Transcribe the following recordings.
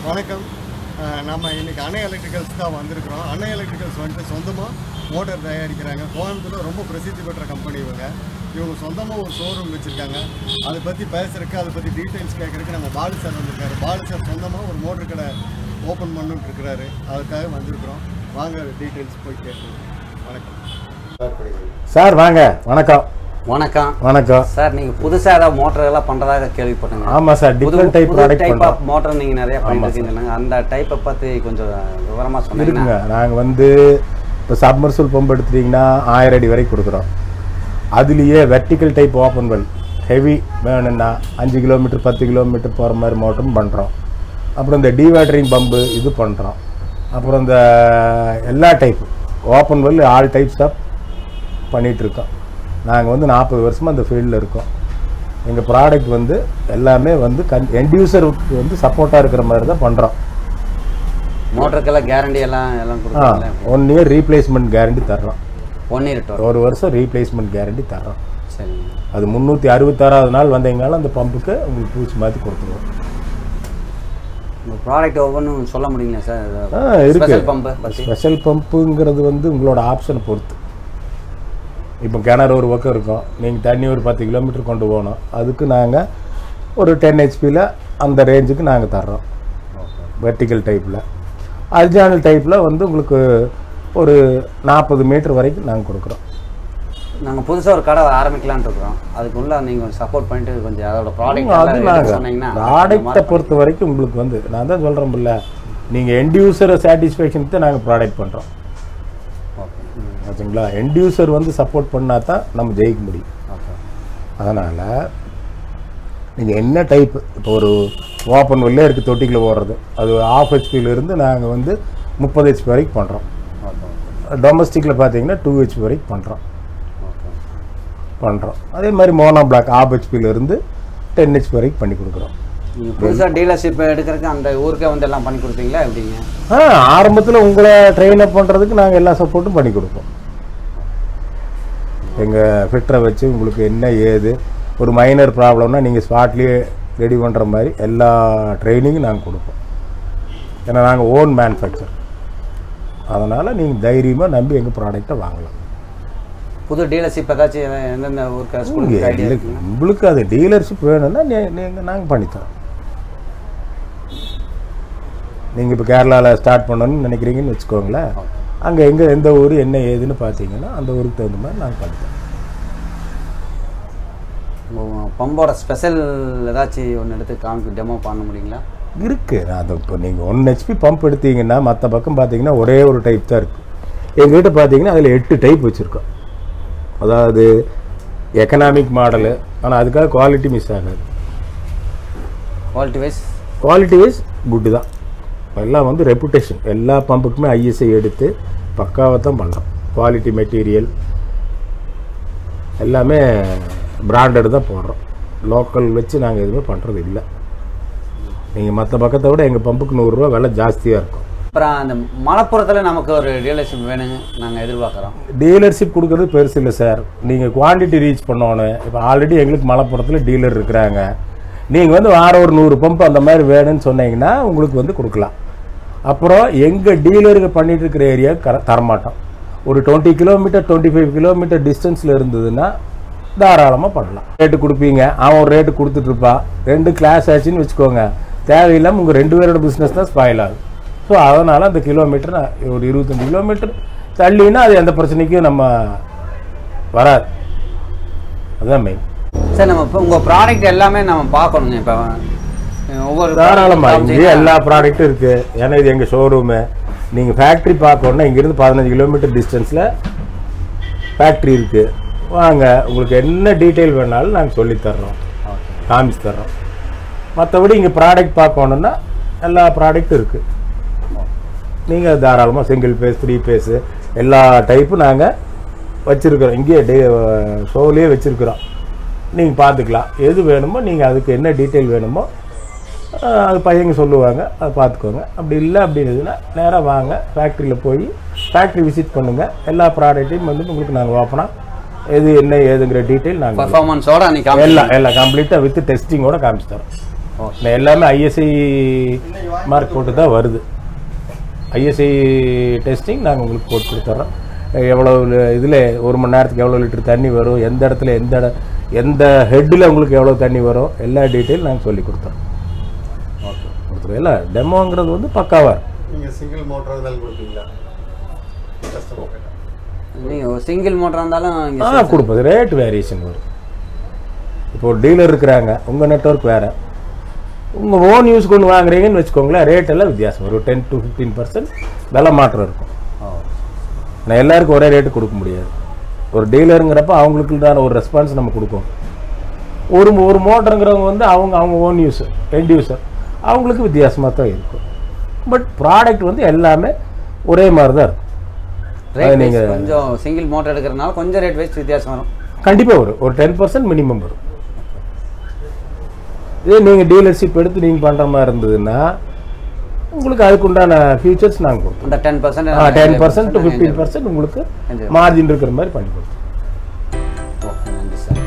வணக்கம் அஹ் நம்ம இன்னைக்கு அணை எலக்ட்ரிக்கல்ஸ் தான் வந்திருக்கிறோம் அணை எலக்ட்ரிக்கல்ஸ் வந்துட்டு சொந்தமாக மோட்டார் தயாரிக்கிறாங்க கோயம்புத்தூர்ல ரொம்ப பிரசித்தி பெற்ற கம்பெனி இவங்க இவங்க சொந்தமாக ஒரு ஷோரூம் வச்சுருக்காங்க அதை பற்றி பேசுறதுக்கு அதை பற்றி டீட்டெயில்ஸ் கேட்குறதுக்கு நம்ம பாலு சார் வந்திருக்காரு பாலு சார் சொந்தமாக ஒரு மோட்டர் கடை ஓப்பன் பண்ணிட்டு இருக்கிறாரு அதுக்காக வந்திருக்கிறோம் வாங்க டீட்டெயில்ஸ் போய் கேட்கலாம் வணக்கம் சார் படிக்கிறீங்க சார் வாங்க வணக்கம் வணக்கம் வணக்கம் சார் நீங்க புதுசா ஏதாவது மோட்டர் எல்லாம் பண்றதாக கேள்விப்பட்டேங்க ஆமா sir different type product type பண்றோம் ஆஃப் மோட்டர் நீங்க நிறைய பண்ணிட்டு இருக்கீங்க அந்த டைப்பை பத்தி கொஞ்சம் விவரமா இருக்குங்க சொன்னீங்கன்னா நாங்க வந்து இப்போ சப்மர்சல் பம்ப் எடுத்துட்டீங்கன்னா ஆயிரம் அடி வரைக்கும் கொடுக்குறோம் அதுலேயே vertical type open well heavy வேணும்னா அஞ்சு கிலோமீட்டர் பத்து கிலோமீட்டர் போகிற மாதிரி மோட்டரும் பண்ணுறோம் அப்புறம் இந்த டீவாட்டரிங் பம்பு இது பண்ணுறோம் அப்புறம் இந்த எல்லா type open well all types of பண்ணிகிட்ருக்கோம் நாங்கள் வந்து நாற்பது வருஷமாக அந்த ஃபீல்டில் இருக்கோம் எங்கள் ப்ராடக்ட் வந்து எல்லாமே வந்து கன் என்டியூசருக்கு வந்து சப்போர்ட்டாக இருக்கிற மாதிரி தான் பண்ணுறோம் மோட்டருக்கெல்லாம் கேரண்டி எல்லாம் எல்லாம் ஆ கொடுக்குறீங்களா ஒன் இயர் ரீப்ளேஸ்மெண்ட் கேரண்டி தர்றோம் ஒன் இயர் டோர் ஒரு வருஷம் ரீப்ளேஸ்மெண்ட் கேரண்டி தர்றோம் சரிங்க அது முந்நூற்றி அறுபத்தாறாவது நாள் வந்தீங்கனாலும் அந்த பம்புக்கு உங்களுக்கு பூச்சி மாற்றி கொடுத்துருவோம் உங்க ப்ராடக்ட் ஒவ்வொன்றும் சொல்ல முடியுங்களா சார் ஆ இருக்கு ஸ்பெஷல் பம்பு பத்தி ஸ்பெஷல் பம்புங்கிறது வந்து உங்களோட ஆப்ஷனை பொறுத்து இப்போ கிணறு ஒரு பக்கம் இருக்கும் நீங்கள் தண்ணி ஒரு பத்து கிலோமீட்டர் கொண்டு போகணும் அதுக்கு நாங்கள் ஒரு டென் ஹெச்பியில் அந்த ரேஞ்சுக்கு நாங்கள் தர்றோம் வெர்டிக்கல் டைப்பில் அரிஜானல் டைப்பில் வந்து உங்களுக்கு ஒரு நாற்பது மீட்டர் வரைக்கும் நாங்கள் கொடுக்குறோம் நாங்க புதுசா ஒரு கடை ஆரம்பிக்கலாம்னு இருக்கிறோம் அதுக்குள்ள நீங்க சப்போர்ட் பண்ணிட்டு கொஞ்சம் அதோட அது ப்ராடக்ட் நாங்கள் சொன்னீங்கன்னா ப்ராடக்ட்டை பொறுத்த வரைக்கும் உங்களுக்கு வந்து நான் தான் சொல்கிறேன்ல நீங்கள் எண்ட் யூசரை சாட்டிஸ்ஃபேக்ஷனுக்கு தான் நாங்கள் ப்ராடக்ட் பண்ணுறோம் ஓகே ஆச்சுங்களா எண்ட் யூசர் வந்து சப்போர்ட் பண்ணால் தான் நம்ம ஜெயிக்க முடியும் ஓகே அதனால் நீங்கள் என்ன டைப் இப்போ ஒரு ஓப்பன் வெளிலே இருக்குது தொட்டிக்குள்ள ஓடுறது அது ஆஃப் ஹெச்பியிலேருந்து நாங்கள் வந்து முப்பது ஹெச்பி வரைக்கும் பண்ணுறோம் ஓகே டொமஸ்டிக்கில் பார்த்தீங்கன்னா டூ ஹெச்பி வரைக்கும் பண்ணுறோம் ஓகே பண்ணுறோம் அதே மாதிரி மோனோ பிளாக் ஆஃப் ஹெச்பியிலேருந்து டென் ஹெச்பி வரைக்கும் பண்ணி கொடுக்குறோம் நீங்க புதுசா டீலர்ஷிப் எடுக்கிறதுக்கு அந்த ஊருக்கே வந்து எல்லாம் பண்ணி கொடுப்பீங்களா எப்படிங்க ஆ ஆரம்பத்தில் உங்களை ட்ரெயின் அப் பண்ணுறதுக்கு நாங்கள் எல்லா சப்போர்ட்டும் பண்ணி கொடுப்போம் எங்கள் ஃபிட்டரை வச்சு உங்களுக்கு என்ன ஏது ஒரு மைனர் ப்ராப்ளம்னா நீங்கள் ஸ்பாட்லேயே ரெடி பண்ணுற மாதிரி எல்லா ட்ரைனிங்கும் நாங்கள் கொடுப்போம் ஏன்னா நாங்கள் ஓன் மேனுஃபேக்சர் அதனால் நீங்கள் தைரியமாக நம்பி எங்கள் ப்ராடக்டை வாங்கலாம் புது டீலர்ஷிப் ஏதாச்சும் எந்தெந்த ஊருக்கு இங்கே ஸ்கூலுக்கு ஐடியா எங்களுக்கு உங்களுக்கு அது டீலர்ஷிப் வேணும்னா நீங்கள் நாங்கள் பண்ணித்தரோம் நீங்கள் இப்போ கேரளாவில் ஸ்டார்ட் பண்ணணும்னு நினைக்கிறீங்கன்னு வச்சுக்கோங்களேன் அங்கே எங்கே எந்த ஊர் என்ன ஏதுன்னு பார்த்தீங்கன்னா அந்த ஊருக்கு தகுந்த மாதிரி நாங்கள் பண்ணித்தரோம் பம்போட ஸ்பெஷல் ஏதாச்சும் ஒன்று எடுத்து காமிக்கு டெமோ பண்ண முடியுங்களா இருக்குது அது இப்போ நீங்கள் ஒன் ஹெச்பி பம்ப் எடுத்தீங்கன்னா மற்ற பக்கம் பார்த்தீங்கன்னா ஒரே ஒரு டைப் தான் இருக்குது எங்ககிட்ட பார்த்தீங்கன்னா அதில் எட்டு டைப் வச்சுருக்கோம் அதாவது எக்கனாமிக் மாடலு ஆனால் அதுக்காக குவாலிட்டி மிஸ் ஆகாது quality wise quality wise good தான் எல்லாம் வந்து ரெப்புடேஷன் எல்லா பம்புக்குமே ஐஎஸ்ஐ எடுத்து பக்காவாக தான் பண்ணுறோம் குவாலிட்டி மெட்டீரியல் எல்லாமே பிராண்டட் தான் போடுறோம் லோக்கல் வச்சு நாங்கள் எதுவுமே பண்ணுறது இல்லை நீங்கள் மற்ற பக்கத்தை விட எங்கள் பம்புக்கு நூறுரூவா விலை ஜாஸ்தியாக இருக்கும் அப்புறம் அந்த மலப்புறத்தில் நமக்கு ஒரு டீலர்ஷிப் வேணுங்க நாங்கள் எதிர்பார்க்குறோம் டீலர்ஷிப் கொடுக்கறது பெருசு இல்லை சார் நீங்கள் குவான்டிட்டி ரீச் பண்ணணும் இப்போ ஆல்ரெடி எங்களுக்கு மலப்புறத்தில் டீலர் இருக்கிறாங்க நீங்கள் வந்து வாரம் ஒரு நூறு பம்ப் அந்த மாதிரி வேணும்னு சொன்னீங்கன்னா உங்களுக்கு வந்து கொடுக்கலாம் அப்புறம் எங்கள் டீலருங்க பண்ணிட்டு இருக்கிற ஏரியா கர தரமாட்டோம் ஒரு twenty kilometre twenty five kilometre டிஸ்டன்ஸில் இருந்ததுன்னா தாராளமாக பண்ணலாம் ரேட்டு கொடுப்பீங்க அவன் ஒரு ரேட்டு கொடுத்துட்ருப்பான் ரெண்டு கிளாஸ் ஆச்சுன்னு வச்சுக்கோங்க தேவையில்லாமல் உங்கள் ரெண்டு பேரோட பிஸ்னஸ் தான் ஸ்பாயில் ஆகும் ஸோ அதனால் அந்த கிலோமீட்டர் நான் ஒரு இருபத்தஞ்சி கிலோமீட்டர் தள்ளினா அது எந்த பிரச்சனைக்கும் நம்ம வராது அதுதான் மெயின் சார் நம்ம இப்போ உங்கள் ப்ராடக்ட் எல்லாமே நம்ம பார்க்கணுங்க இப்போ ஒவ்வொரு தாராளமாக product இங்கேயே எல்லா ப்ராடக்ட்டும் இருக்குது ஏன்னா இது எங்கள் ஷோரூமு நீங்கள் ஃபேக்ட்ரி பார்க்கணுன்னா இங்கேருந்து பதினஞ்சு கிலோமீட்டர் டிஸ்டன்ஸில் ஃபேக்ட்ரி இருக்குது வாங்க உங்களுக்கு என்ன டீட்டெயில் வேணாலும் நாங்கள் சொல்லித்தர்றோம் காமிச்சு தர்றோம் மற்றபடி இங்கே ப்ராடக்ட் பார்க்கணுன்னா எல்லா ப்ராடக்ட்டும் இருக்குது நீங்கள் தாராளமாக சிங்கிள் பேஸ் த்ரீ பேஸு எல்லா டைப்பும் நாங்கள் வச்சுருக்குறோம் இங்கேயே டே ஷோவிலே வச்சுருக்குறோம் நீங்கள் பார்த்துக்கலாம் எது வேணுமோ நீங்கள் அதுக்கு என்ன டீட்டெயில் வேணுமோ அஹ், அது பையங்க சொல்லுவாங்க அதை பார்த்துக்கோங்க அப்படி இல்லை அப்படின்னதுன்னா நேராக வாங்க ஃபேக்ட்ரியில் போய் ஃபேக்ட்ரி விசிட் பண்ணுங்கள் எல்லா ப்ராடக்ட்டையும் வந்து உங்களுக்கு நாங்கள் ஓப்பனாக எது என்ன ஏதுங்கிற டீட்டெயில் நாங்கள் பர்ஃபார்மன்ஸோட அன்னைக்கு எல்லாம் எல்லாம் கம்ப்ளீட்டாக வித் டெஸ்டிங்கோட காமிச்சு தரோம் நான் எல்லாமே ஐஎஸ்ஐ மார்க் போட்டு தான் வருது ஐஎஸ்ஐ டெஸ்டிங் நாங்கள் உங்களுக்கு போட்டு கொடுத்துட்றோம் எவ்வளோ இதில் ஒரு மணி நேரத்துக்கு எவ்வளோ லிட்டர் தண்ணி வரும் எந்த இடத்துல எந்த இட எந்த ஹெட்டில் உங்களுக்கு எவ்வளோ தண்ணி வரும் எல்லா டீட்டெயில் நாங்கள் சொல்லி கொடுத்துறோம் ஓகே கொடுத்துருவோம் இல்லை டெமோங்கிறது வந்து பக்காவாக இருக்கும் நீங்கள் சிங்கிள் மோட்டர் இருந்தாலும் கொடுப்பீங்களா கஸ்டமர் கிட்ட நீங்கள் ஒரு சிங்கிள் மோட்டராக இருந்தாலும் ஆ இங்கே கொடுப்பது ரேட் வேரியேஷன் வரும் இப்போ ஒரு டீலர் இருக்கிறாங்க உங்கள் நெட்ஒர்க் வேறு உங்கள் ஓன் யூஸ் கொண்டு வாங்குறீங்கன்னு வச்சுக்கோங்களேன் ரேட் எல்லாம் வித்தியாசம் வரும் டென் டு ஃபிஃப்டீன் பர்சன்ட் விலை மாற்றம் இருக்கும் ஓ நான் எல்லாருக்கும் ஒரே ரேட்டு கொடுக்க முடியாது ஒரு டீலருங்கிறப்ப அவங்களுக்கு தான் ஒரு ரெஸ்பான்ஸ் நம்ம கொடுக்கும் ஒரு ஒரு மோட்டருங்கிறவங்க வந்து அவங்க அவங்க ஓன் யூஸ் எண்ட் யூஸர் அவங்களுக்கு வித்தியாசமாக தான் இருக்கும் பட் ப்ராடக்ட் வந்து எல்லாமே ஒரே மாதிரி தான் இருக்கும் ரேட் வைஸ் நீங்க- கொஞ்சம் சிங்கிள் மோட்டர் எடுக்கிறதுனால கொஞ்சம் ரேட் வைஸ் வித்தியாசம் வரும் கண்டிப்பாக வரும் ஒரு டென் பர்சன்ட் மினிமம் வரும் இதே நீங்கள் டீலர்ஷிப் எடுத்து நீங்கள் பண்ணுற மாதிரி இருந்ததுன்னா உங்களுக்கு அதுக்குண்டான ஃபியூச்சர்ஸ் நாங்கள் கொடுப்போம் அந்த ten percent ten percent to fifteen percent உங்களுக்கு Enjoy. மார்ஜின் இருக்கிற மாதிரி பண்ணி கொடுப்போம் ஓகே நன்றி சார்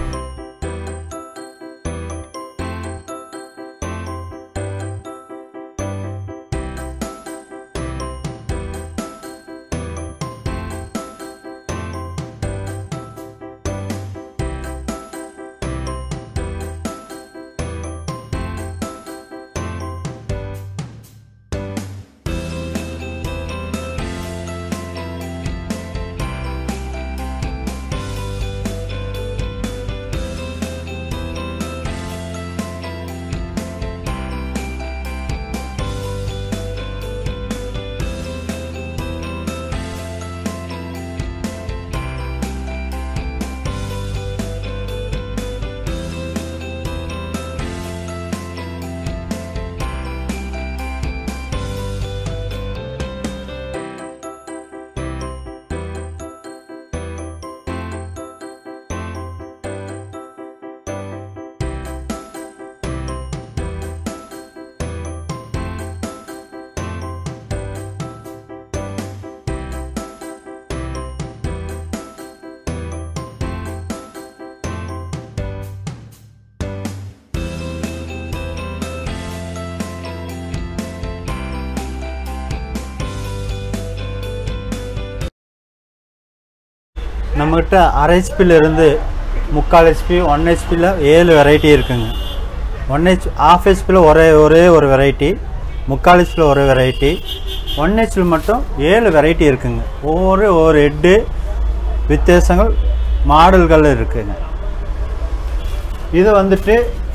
நம்மகிட்ட அரை ஹெச்பியில் இருந்து முக்கால் ஹெச்பி ஒன் ஹெச்பியில் ஏழு வெரைட்டி இருக்குங்க ஒன் ஹெச் ஆஃப் ஹெச்பியில் ஒரே ஒரே ஒரு வெரைட்டி முக்கால் ஹெச்பியில் ஒரு வெரைட்டி ஒன் ஹெச்சில் மட்டும் ஏழு வெரைட்டி இருக்குங்க ஒவ்வொரு ஒவ்வொரு ஹெட்டு வித்தியாசங்கள் மாடல்கள் இருக்குங்க இது வந்துட்டு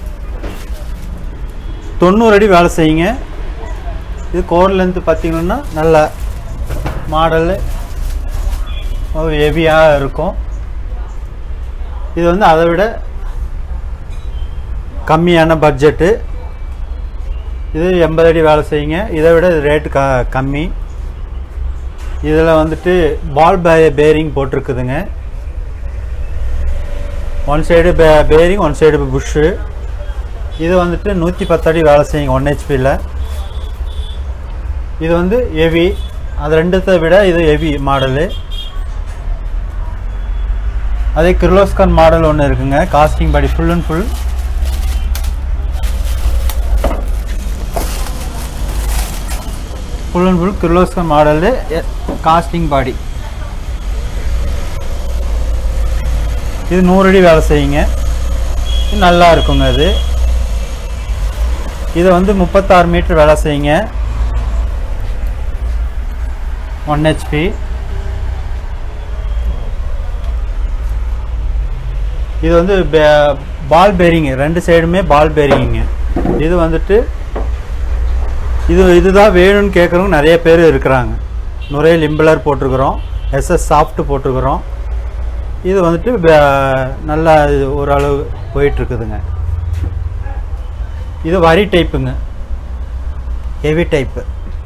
தொண்ணூறு அடி வேலை செய்யுங்க இது கோர் லென்த்து பார்த்தீங்கன்னா நல்ல மாடலு ஹெவியாக இருக்கும் இது வந்து அதை விட கம்மியான பட்ஜெட்டு இது எண்பது அடி வேலை செய்யுங்க இதை விட இது ரேட்டு க கம்மி இதில் வந்துட்டு பால் பே பேரிங் போட்டிருக்குதுங்க ஒன் சைடு பே பேரிங் ஒன் சைடு புஷ்ஷு இது வந்துட்டு நூற்றி பத்தடி வேலை செய்யுங்க ஒன் ஹெச்பியில் இது வந்து ஹெவி அது ரெண்டுத்தை விட இது ஹெவி மாடலு அதே கிர்லோஸ்கான் மாடல் ஒன்று இருக்குங்க casting body full and full full and full Kirloskar model casting body இது நூறு அடி வேலை செய்யுங்க இது நல்லா இருக்குங்க அது இது வந்து முப்பத்தாறு மீட்டர் வேலை செய்யுங்க ஒன் ஹெச்பி இது வந்து பே- பால் பேரிங் ரெண்டு சைடுமே பால் பேரிங்க இது வந்துட்டு இது இதுதான் வேணும்னு கேட்குறவங்க நிறைய பேர் இருக்கிறாங்க நுரையில் இம்பலர் போட்டிருக்கிறோம் எஸ்எஸ் சாஃப்ட் போட்டிருக்கிறோம் இது வந்துட்டு பே- நல்லா இது ஓரளவு போயிட்டுருக்குதுங்க இது வரி டைப்புங்க ஹெவி டைப்பு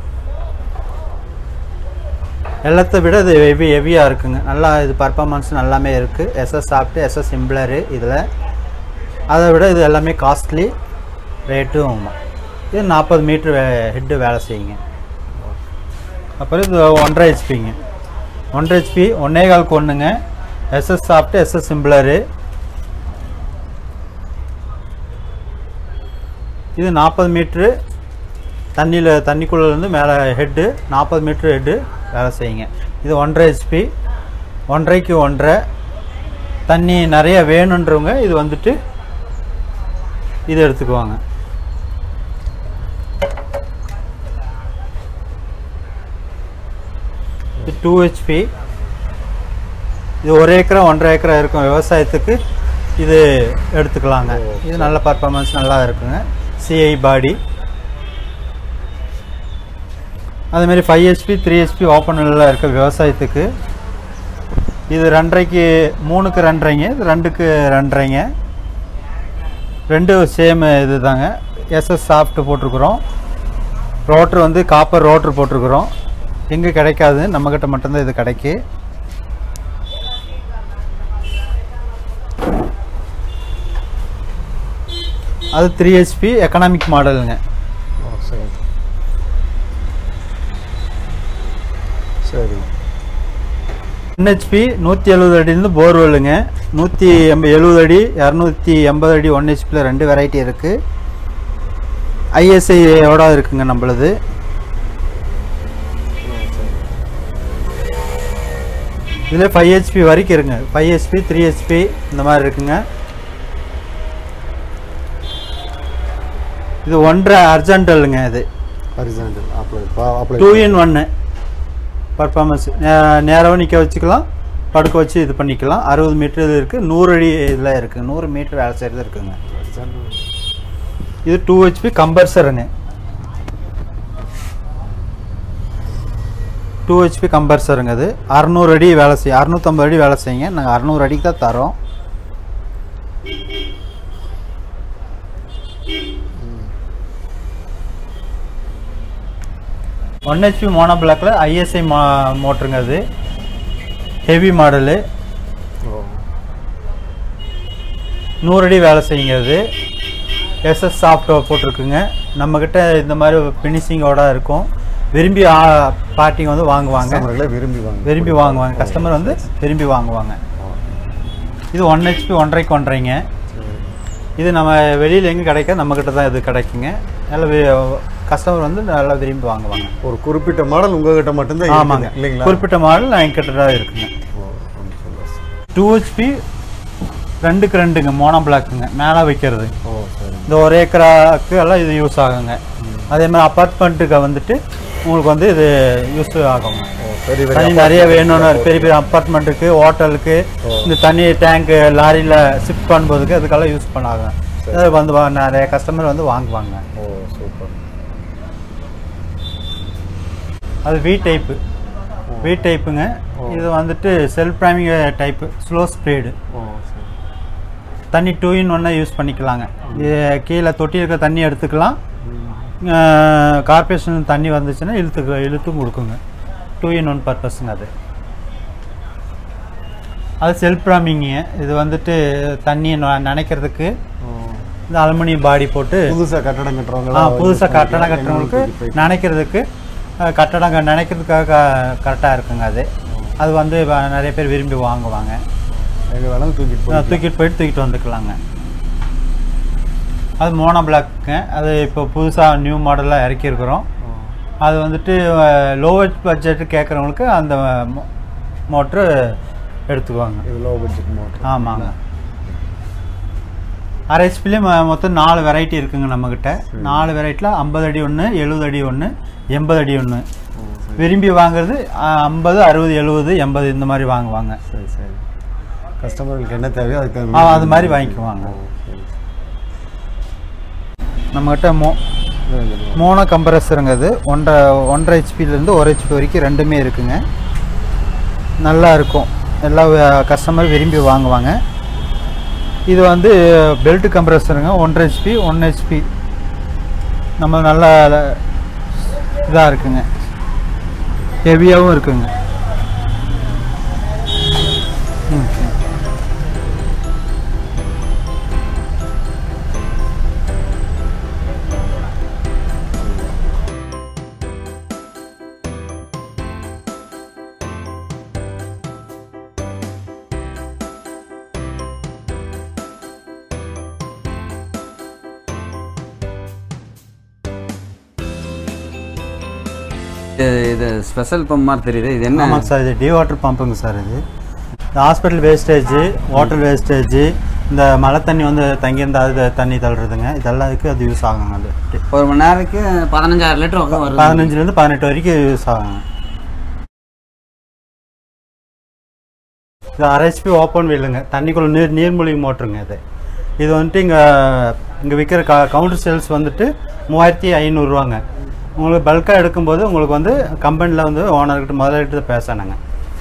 எல்லாத்தை விட இது ஹெவி ஹெவியாக இருக்குங்க நல்லா இது பர்ஃபார்மன்ஸ் நல்லாமே இருக்குது எஸ்எஸ் சாப்பிட்டு எஸ்எஸ் சிம்பிளரு இதில் அதை விட இது எல்லாமே காஸ்ட்லி ரேட்டும் இது நாற்பது மீட்ரு ஹெட்டு வேலை செய்யுங்க அப்புறம் இது ஒன்றரை ஹெச்பிங்க ஒன்றரை ஹெச்பி ஒன்னே கால் கொண்டுங்க எஸ்எஸ் சாப்பிட்டு எஸ்எஸ் சிம்பிளரு இது நாற்பது மீட்ரு தண்ணியில் தண்ணிக்குள்ளேருந்து மேலே ஹெட்டு நாற்பது மீட்ரு ஹெட்டு வேலை செய்யுங்க இது ஒன்றரை ஹெச்பி ஒன்றரைக்கு ஒன்றரை தண்ணி நிறைய வேணுன்றவங்க இது வந்துட்டு இது எடுத்துக்குவாங்க இது டூ ஹெச்பி இது ஒரு ஏக்கரா ஒன்றரை ஏக்கரா இருக்கும் விவசாயத்துக்கு இது எடுத்துக்கலாங்க இது நல்ல பர்ஃபார்மன்ஸ் நல்லா இருக்குங்க சிஐ பாடி அதேமாரி ஃபைவ் ஹெச்பி த்ரீ ஹெச்பி ஓப்பனில் இருக்க விவசாயத்துக்கு இது ரெண்டரைக்கு மூணுக்கு ரெண்டரைங்க இது ரெண்டுக்கு ரெண்டரைங்க ரெண்டும் சேம் இது தாங்க எஸ்எஸ் சாஃப்ட் போட்டிருக்குறோம் ரோட்ரு வந்து காப்பர் ரோட்ரு போட்டிருக்குறோம் எங்கே கிடைக்காது நம்மக்கிட்ட மட்டும்தான் இது கிடைக்கு அது த்ரீ ஹெச்பி எக்கனாமிக் மாடலுங்க ஓ சரி சரி என்ஹெச்பி நூற்றி எழுபது அடியிலேருந்து போர்வெல்லுங்க நூற்றி எண்ப எழுபது அடி இரநூத்தி எண்பது அடி ஒன் ஹெச்பியில் ரெண்டு வெரைட்டி இருக்குது ஐஎஸ்ஐயோட இருக்குங்க நம்மளது இதில் ஃபைவ் ஹெச்பி வரைக்கும் இருக்குங்க ஃபைவ் ஹெச்பி த்ரீ ஹெச்பி இந்த மாதிரி இருக்குங்க இது ஒன்றரை அர்ஜென்டலுங்க இது horizontal apply apply two in ஒன்று பர்ஃபார்மன்ஸ் நேராகவும் நிற்க வச்சுக்கலாம் படுக்க வச்சு இது பண்ணிக்கலாம் அறுபது மீட்டர் இது இருக்குது நூறு அடி இதில் இருக்குது நூறு மீட்டர் வேலை செய்கிறது இருக்குங்க இது டூ ஹெச்பி கம்பர்சருங்க டூ ஹெச்பி கம்பர்சருங்க அது அறநூறு அடி வேலை செய்யும் அறுநூத்தம்பது அடி வேலை செய்யுங்க நாங்கள் அறநூறு அடிக்கு தான் தரோம் ஒன் ஹெச்பி மோனோ பிளாக்ல ஐஎஸ்ஐ மா மோட்டருங்க அது ஹெவி மாடலு ஓ நூறு அடி வேலை செய்யுங்க அது எஸ்எஸ் சாஃப்ட்வேர் போட்டிருக்குங்க நம்மக்கிட்ட இந்த மாதிரி ஃபினிஷிங்கோட இருக்கும் விரும்பி ஆ- பார்ட்டிங்க வந்து வாங்குவாங்க கஸ்டமர்களை விரும்பி வாங்க விரும்பி வாங்குவாங்க கஸ்டமர் வந்து விரும்பி வாங்குவாங்க இது ஒன் ஹெச்பி ஒன்றரைக்கு ஒன்றரைங்க இது நம்ம வெளியில் எங்கே கிடைக்க நம்மக்கிட்ட தான் இது கிடைக்குங்க நல்ல கஸ்டமர் வந்து நல்லா விரும்பி வாங்குவாங்க ஒரு குறிப்பிட்ட மாடல் உங்ககிட்ட மட்டும்தான் ஆமாங்க இருக்குங்க, இல்லைங்களா குறிப்பிட்ட மாடல் என்கிட்ட தான் இருக்குங்க ஓ ரொம்ப சந்தோஷம். டூ ஹெச்பி ரெண்டுக்கு ரெண்டுங்க மோனோ பிளாக்குங்க மேலே வைக்கிறது ஓ சரி இந்த ஒரு ஏக்கராக்கு எல்லாம் இது யூஸ் ஆகுங்க அதே மாதிரி அப்பார்ட்மெண்ட்டுக்கு வந்துட்டு உங்களுக்கு வந்து இது யூஸ் ஆகுங்க ஓ பெரிய தண்ணி பெரிய நிறைய வேணும்னு பெரிய பெரிய அப்பார்ட்மெண்ட்டுக்கு ஹோட்டலுக்கு இந்த தண்ணி டேங்க்கு லாரியில் ஷிஃப்ட் பண்ணும்போதுக்கு அதுக்கெல்லாம் யூஸ் பண்ணாங்க அது வந்து வா- நிறைய கஸ்டமர் வந்து வாங்குவாங்க ஓ சூப்பர் அது வி டைப்பு வி டைப்புங்க இது வந்துட்டு self priming type slow speed ஓ சரி தண்ணி டூ இன் ஒன்னாக யூஸ் பண்ணிக்கலாங்க இது கீழே தொட்டி இருக்க தண்ணி எடுத்துக்கலாம் கார்பரேஷன் தண்ணி வந்துச்சுன்னா இழுத்து இழுத்தும் கொடுக்குங்க டூ இன் ஒன் பர்பஸுங்க அது அது செல்ஃப் ப்ராமிங்க இது வந்துட்டு தண்ணியை ந- நனைக்கிறதுக்கு இந்த அலுமினியம் பாடி போட்டு புதுசா கட்டடம் கட்டுறவங்க ஆ புதுசாக கட்டடம் கட்டுறவங்களுக்கு நனைக்கிறதுக்கு அஹ், கட்டடம் க- நனைக்கிறதுக்காக கரெக்டாக இருக்குங்க அது அது வந்து வ- நிறைய பேர் விரும்பி வாங்குவாங்க எங்க வேணாலும் தூக்கிட்டு போய் அஹ், தூக்கிட்டு போயிட்டு தூக்கிட்டு வந்துக்கலாங்க அது மோனோ பிளாக்குங்க அது இப்போ புதுசாக நியூ மாடலாக இறக்கியிருக்கிறோம் அது வந்துட்டு லோவர் பட்ஜெட் கேட்குறவங்களுக்கு அந்த மோட்ரு எடுத்துக்குவாங்க இது லோ பட்ஜெட் மோட்டர் ஆமாங்க ஆர்ஹெச்பிலேயே மொத்தம் நாலு வெரைட்டி இருக்குங்க நம்மக்கிட்ட நாலு வெரைட்டியில் ஐம்பது அடி ஒன்று எழுபது அடி ஒன்று எண்பது அடி ஒன்று விரும்பி வாங்குறது ஐம்பது அறுபது எழுபது எண்பது இந்த மாதிரி வாங்குவாங்க சரி சரி கஸ்டமர்களுக்கு என்ன தேவையோ அதுக்கு ஆ, அது மாதிரி வாங்கிக்குவாங்க நம்மக்கிட்ட மோ மோனோ கம்ப்ரஸருங்க அது ஒன்றரை ஒன்றரை ஹெச்பிலேருந்து ஒரு ஹெச்பி வரைக்கும் ரெண்டுமே இருக்குங்க நல்லா இருக்கும் எல்லா கஸ்டமர் விரும்பி வாங்குவாங்க இது வந்து பெல்ட் கம்ப்ரஸருங்க ஒன்றரை ஹெச்பி ஒன் ஹெச்பி நம்ம நல்லா இதாக இருக்குங்க ஹெவியாகவும் இருக்குங்க ம் இது- இது ஸ்பெஷல் பம்ப் மாதிரி தெரியுது இது என்ன ஆமாங்க சார் இது டி வாட்டர் பம்புங்க சார் இது இந்த ஹாஸ்பிட்டல் வேஸ்டேஜ் வாட்டர் வேஸ்டேஜ் இந்த மழை தண்ணி வந்து தங்கியிருந்தா அது தண்ணி தள்ளுறதுங்க இதெல்லாம் இதுக்கு அது யூஸ் ஆகுங்க அது ஒரு மணி நேரத்துக்கு பதினஞ்சாயிரம் லிட்டர் பக்கம் வருது பதினஞ்சுலேருந்து பதினெட்டு வரைக்கும் யூஸ் ஆகுங்க இது அரைச்பி ஓப்பன் வீலுங்க தண்ணிக்குள்ள நீர் நீர்மூழ்கி மோட்டருங்க இது இது வந்துட்டு இங்கே இங்கே விற்கிற க கவுண்டர் சேல்ஸ் வந்துட்டு மூவாயிரத்தி ஐநூறுரூவாங்க உங்களுக்கு பல்காக எடுக்கும்போது உங்களுக்கு வந்து கம்பெனியில் வந்து ஓனர்கிட்ட முதலாளிகிட்ட பேசணுங்க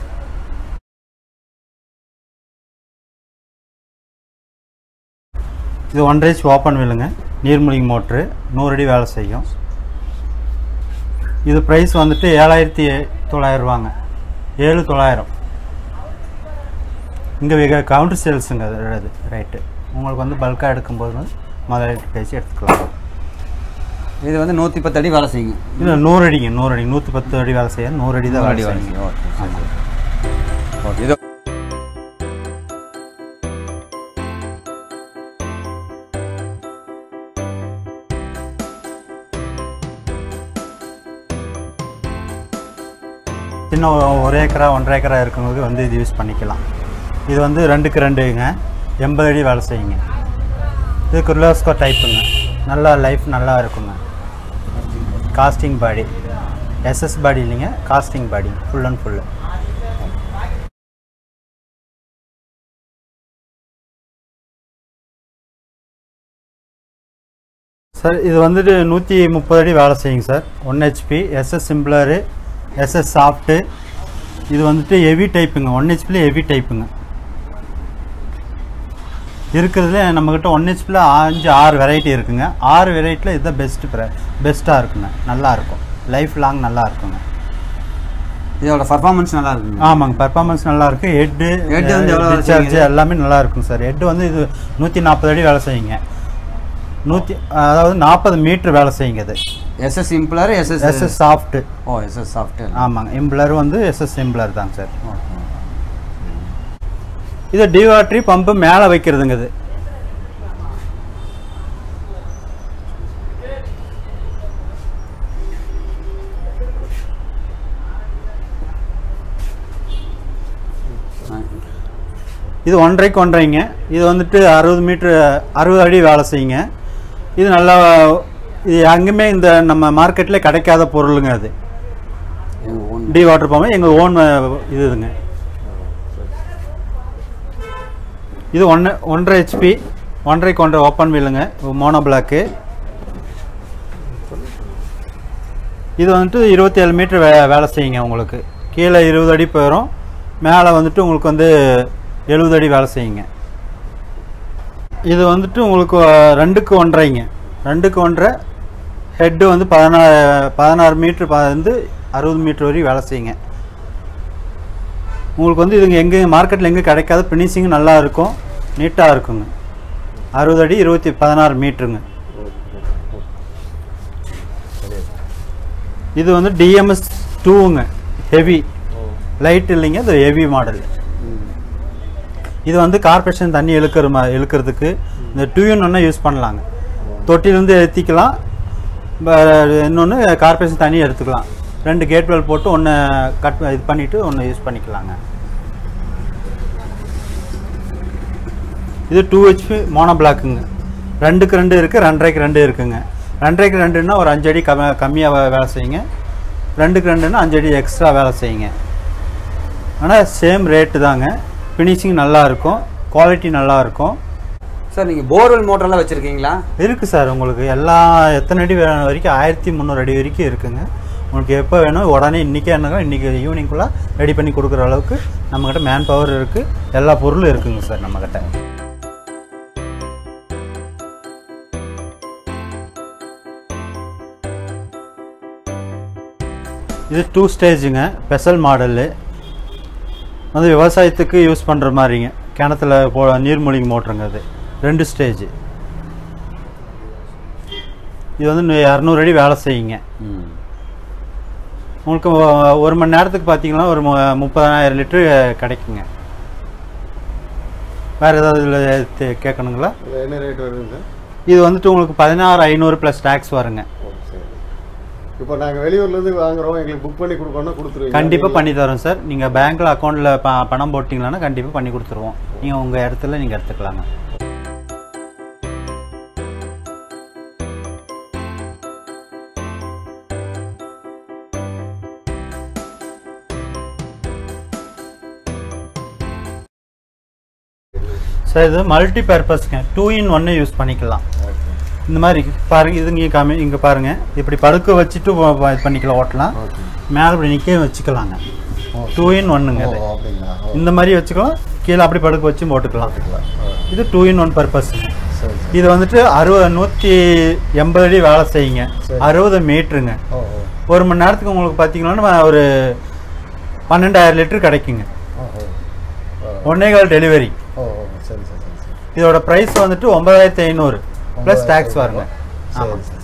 இது ஒன்றரை ஹெச் ஓப்பன் வீலுங்க நீர்மூழ்கி மோட்ரு நூறு அடி வேலை செய்யும் இது ப்ரைஸ் வந்துட்டு ஏழாயிரத்தி தொள்ளாயிரம் ரூபாங்க ஏழு தொள்ளாயிரம் இங்கே மிக கவுண்டர் சேல்ஸுங்க அது அது ரேட்டு உங்களுக்கு வந்து பல்காக எடுக்கும்போது வந்து முதலீட்டு பேசி எடுத்துக்கலாம் இது வந்து நூற்றி பத்து அடி வேலை செய்யுங்க இல்லை நூறு அடிங்க நூறு அடி நூற்றி பத்து அடி வேலை செய்ய நூறு அடி தான் அடி வேலை வேலை செய்யும் செய்யும் ஓகே சரி, சரி. ஓகே இது சின்ன ஒ- ஒரு ஏக்கரா ஒன்றரை ஏக்கரா இருக்கவங்களுக்கு வந்து இது யூஸ் பண்ணிக்கலாம் இது வந்து ரெண்டுக்கு ரெண்டுங்க எண்பது அடி வேலை செய்யுங்க இது குர்லாஸ்கோ டைப்புங்க நல்லா லைஃப் நல்லா இருக்குங்க காஸ்டிங் பாடி எஸ்எஸ் பாடி இல்லைங்க casting body full and full sir இது வந்துட்டு நூற்றி முப்பது அடி வேலை செய்யுங்க சார் one HP SS impeller SS shaft இது வந்துட்டு ஹெவி டைப்புங்க ஒன் ஹெச்பியில் ஹெவி டைப்புங்க இருக்கிறதுல நம்மக்கிட்ட ஒன் ஹெச்பியில் அஞ்சு ஆறு வெரைட்டி இருக்குங்க ஆறு வெரைட்டியில் இதுதான் பெஸ்ட்டு பெஸ்ட்டாக இருக்குங்க நல்லா இருக்கும் லைஃப் லாங் நல்லா இருக்குங்க இதோட பர்ஃபார்மன்ஸ் நல்லா இருக்குங்க ஆமாங்க பர்ஃபார்மன்ஸ் நல்லா இருக்கு ஹெட்டு Head வந்து எவ்வளவு வேலை டிஸ்சார்ஜ் செய்யுங்க? எல்லாமே நல்லா இருக்கும் சார் ஹெட் வந்து இது நூற்றி நாற்பது அடி வேலை செய்யுங்க நூற்றி அதாவது நாற்பது மீட்ரு வேலை செய்யுங்க இது SS impeller SS SS shaft ஓ எஸ்எஸ் சாஃப்ட்வேர் ஆமாங்க இம்ப்ளர் வந்து எஸ்எஸ் இம்ப்ளர் தாங்க சார் இது டிவாட்ரி பம்பு மேலே வைக்கிறதுங்க இது இது ஒன்றரைக்கு ஒன்றரைங்க இது வந்துட்டு அறுபது மீட்ரு அறுபது அடி வேலை செய்யுங்க இது நல்லா இது எங்கேயுமே இந்த நம்ம மார்க்கெட்டில் கிடைக்காத பொருளுங்க அது எங்கள் ஓன் டி வாட்டர் பம்பு எங்கள் ஓன் இதுங்க இது ஒன்று ஒன்றரை ஹெச்பி ஒன்றரைக்கு ஒன்றரை ஓப்பன் வீலுங்க மோனோ பிளாக்கு இது வந்துட்டு இருபத்தி ஏழு மீட்டர் வே வேலை செய்யுங்க உங்களுக்கு கீழே இருபது அடி போயிடும் மேலே வந்துட்டு உங்களுக்கு வந்து எழுபது அடி வேலை செய்யுங்க இது வந்துட்டு உங்களுக்கு அஹ், ரெண்டுக்கு ஒன்றரைங்க ரெண்டுக்கு ஒன்றரை ஹெட்டு வந்து பதினாறு பதினாறு மீட்ரு வந்து அறுபது மீட்ரு வரையும் வேலை செய்யுங்க உங்களுக்கு வந்து இதுங்க எங்கே மார்க்கெட்டில் எங்கே கிடைக்காத ஃபினிஷிங் நல்லா இருக்கும் நீட்டாக இருக்குங்க அறுபது அடி இருபத்தி பதினாறு மீட்ருங்க இது வந்து டிஎம்எஸ் டூங்க ஹெவி லைட் இல்லைங்க இது ஹெவி மாடல் இது வந்து கார்பரேஷன் தண்ணி இழுக்கிற மா இழுக்கிறதுக்கு இந்த டியூன் ஒன்று யூஸ் பண்ணலாங்க தொட்டிலேருந்து ஏற்றிக்கலாம் இன்னொன்று கார்பரேஷன் தண்ணி எடுத்துக்கலாம் ரெண்டு கேட் வெல் போட்டு ஒன்று கட் இது பண்ணிவிட்டு ஒன்று யூஸ் பண்ணிக்கலாங்க இது டூ ஹெச்பி மோனோ பிளாக்குங்க ரெண்டுக்கு ரெண்டு இருக்குது ரெண்டரைக்கு ரெண்டு இருக்குங்க ரெண்டரைக்கு ரெண்டுன்னா ஒரு அஞ்சு அடி கம்ம கம்மியாக வேலை செய்யுங்க ரெண்டுக்கு ரெண்டுன்னா அஞ்சு அடி எக்ஸ்ட்ரா வேலை செய்யுங்க ஆனால் சேம் ரேட்டு தாங்க ஃபினிஷிங் நல்லா இருக்கும் குவாலிட்டி நல்லா இருக்கும் சார் நீங்கள் போர்வெல் மோட்டர்லாம் வச்சுருக்கீங்களா இருக்குது சார் உங்களுக்கு எல்லா எத்தனை அடி வேணும் வரைக்கும் ஆயிரத்தி முந்நூறு அடி வரைக்கும் இருக்குங்க உங்களுக்கு எப்போ வேணும் உடனே இன்றைக்கே என்னங்க இன்றைக்கி ஈவினிங்குள்ளே ரெடி பண்ணி கொடுக்குற அளவுக்கு நம்மக்கிட்ட மேன் பவர் இருக்குது எல்லா பொருளும் இருக்குங்க சார் நம்மக்கிட்ட இது டூ ஸ்டேஜுங்க ஸ்பெஷல் மாடலு வந்து விவசாயத்துக்கு யூஸ் பண்ணுற மாதிரிங்க கிணத்துல போ நீர்மூழ்கி மோட்டருங்க அது ரெண்டு ஸ்டேஜ் இது வந்து நூ- இரநூறு அடி வேலை செய்யுங்க ம் உங்களுக்கு ஒ- ஒரு மணி நேரத்துக்கு பார்த்தீங்கன்னா ஒரு மு- முப்பதாயிரம் லிட்டரு கிடைக்குங்க வேறு ஏதாவது இதில் கேட்கணுங்களா இது என்ன ரேட் வருதுங்க சார் இது வந்துட்டு உங்களுக்கு பதினாறு ஐநூறு ப்ளஸ் டேக்ஸ் வருங்க ஓ சரி இப்போ நாங்கள் வெளியூர்லேருந்து வாங்குறோம் எங்களுக்கு புக் பண்ணி கொடுக்கணும்னா கொடுத்துருவீங்க கண்டிப்பாக பண்ணி தரோம் சார் நீங்கள் பேங்க்கில் அக்கௌண்ட்டில் ப பணம் போட்டிங்களான்னா கண்டிப்பாக பண்ணி கொடுத்துருவோம் நீங்கள் உங்கள் இடத்துல நீங்கள் எடுத்துக்கலாங்க சார் இது மல்டி பர்பஸ்ங்க டூ இன் ஒன்னு யூஸ் பண்ணிக்கலாம் இந்த மாதிரி பாருங்க இது இங்கே காமி இங்கே பாருங்க இப்படி படுக்க வச்சுட்டு வ- வ- இது பண்ணிக்கலாம் ஓட்டலாம் ஓகே மேலே இப்படி நிற்க வச்சுக்கலாங்க டூ இன் ஒன்னுங்க ஓ இது அப்படிங்களா ஓ, இந்த மாதிரி வச்சுக்கலாம் கீழே அப்படி படுக்க வச்சு போட்டுக்கலாம் பார்த்துக்கலாம். ஓ, இது டூ இன் ஒன் பர்பஸ் சரி சரி. இது வந்துட்டு அறுபது நூற்றி எண்பது அடி வேலை செய்யுங்க சரி. அறுபது மீட்ருங்க ஓ ஓ ஒரு மணி நேரத்துக்கு உங்களுக்கு பார்த்தீங்கன்னா ஒரு பன்னெண்டாயிரம் லிட்டர் கிடைக்குங்க ஓ ஓ ஓ, ஒன்னே கால் டெலிவரி ஓ ஓ சரி சரி சரி சரி இதோட ப்ரைஸ் வந்துட்டு ஒன்பதாயிரத்தி ஐநூறு ப்ளஸ் டேக்ஸ் வருங்க சரி ஆமாம் சரி